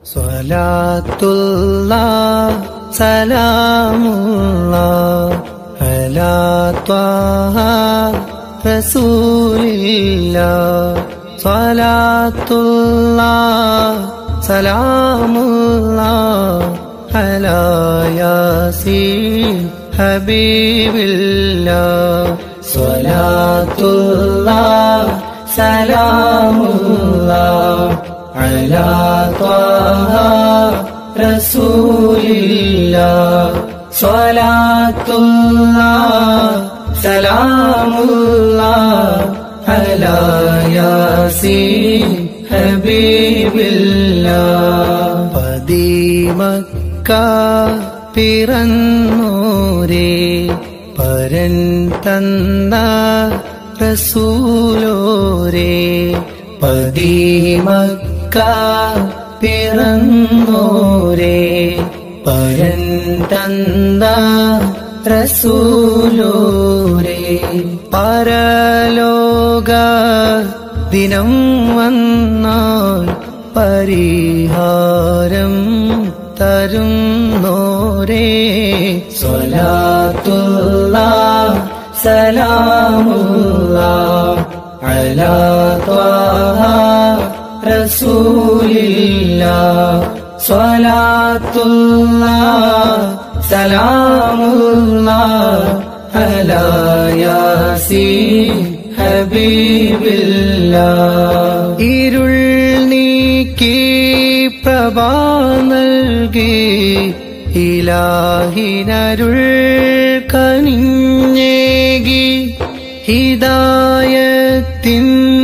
സ്വലാത്തുള്ള സലാമുള്ള അലാ ത്വാഹ റസൂലില്ല സ്വലാത്തുള്ള സലാമുള്ള അലാ യാസീൻ ഹബീബില്ല സ്വലാത്തുള്ള സലാമുള്ള അലാ ത്വാഹ റസൂലില്ല സ്വലാത്തുള്ള സലാമുള്ള അലാ യാസീൻ ഹബീബില്ല പതിമക്ക പിറന്നോരേ പരൻ തന്ന റസൂലോരേ പതിമക്ക പിറന്നോരേ പരൻ തന്ന റസൂലോരേ പരലോക ദിനം വന്നാൽ പരിഹാരം തരുന്നോരേ സ്വലാത്തുള്ള സലാമുള്ള അലാ ത്വാഹ റസൂലില്ല സ്വലാത്തുള്ള സലാമുള്ള അലാ യാസീൻ ഹബീബില്ല ഇരുൾ നീക്കി പ്രഭാ നൽകി ഇലാഹിനരുൾ കനിഞ്ഞേകി ഹിദായത്തിൻ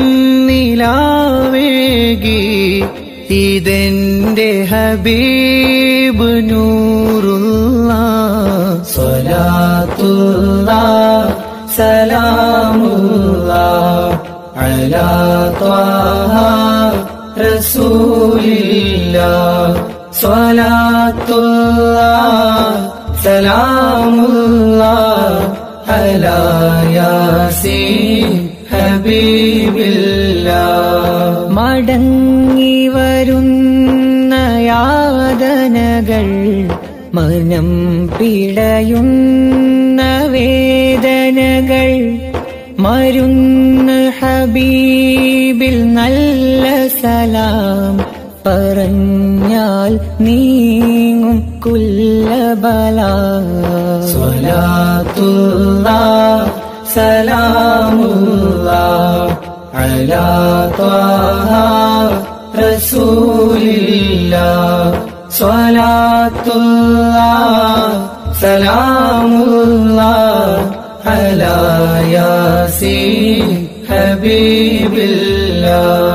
നിലാവേകി ഇതെന്റെ ഹബീബ് നൂറുള്ള സ്വലാത്തുള്ള സലാമുള്ള അലാ ത്വാഹ റസൂലില്ല സ്വലാത്തുള്ള സലാമുള്ള അലാ യാസീൻ ഹബീബില്ല മടങ്ങി വരുന്ന യാതനകൾ മനം പിടയുന്ന വേദനകൾ മരുന്ന് ഹബീബിൽ നല്ല സലാം പറഞ്ഞാൽ നീങ്ങും കുല്ലബല സ്വലാത്തുള്ള സലാമുള്ള അലാ ത്വാഹ റസൂലില്ല സ്വലാത്തുള്ള സലാമുള്ള അലാ യാസീൻ ഹബീബില്ല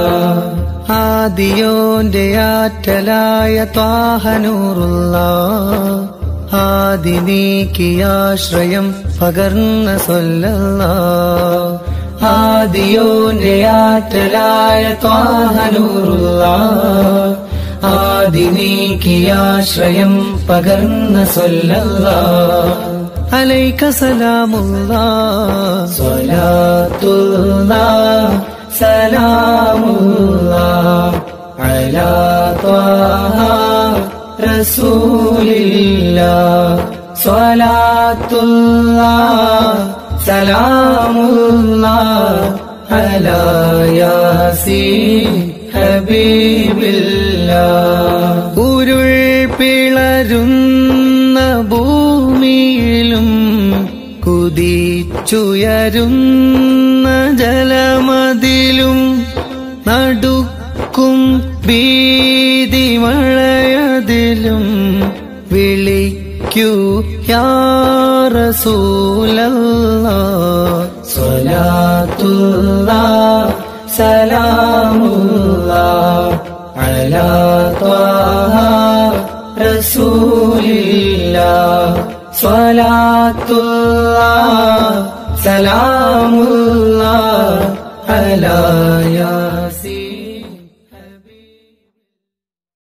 ആദിയോന്റെ ആറ്റലായ ത്വാഹനൂറുള്ള ആദി നീക്കിയാശ്രയം പകർന്ന സൊല്ല ആദിയോന്റെ ആറ്റലായ ത്വാഹനൂറുള്ള ആദി നീക്കിയാശ്രയം പകർന്ന സൊല്ല അലൈക സലാമുള്ള സ്വലാത്തുള്ള സലാമുള്ള അലാ ത്വാഹ റസൂലില്ല സ്വലാത്തുള്ള സലാമുള്ള അലാ യാസീൻ ഹബീബില്ല ഉരുൾ പിളരുന്ന ഭൂമിയിലും കുതിച്ചുയരുന്ന ജലമതിലും നടുക്കും ഭീതി മഴയതിലും വിളിക്കൂ യാറസൂലല്ല സ്വലാത്തുള്ള സലാമുള്ള അലാ ത്വാഹ റസൂലില്ല സ്വലാത്തുള്ള സലാമുള്ള അലാ യാ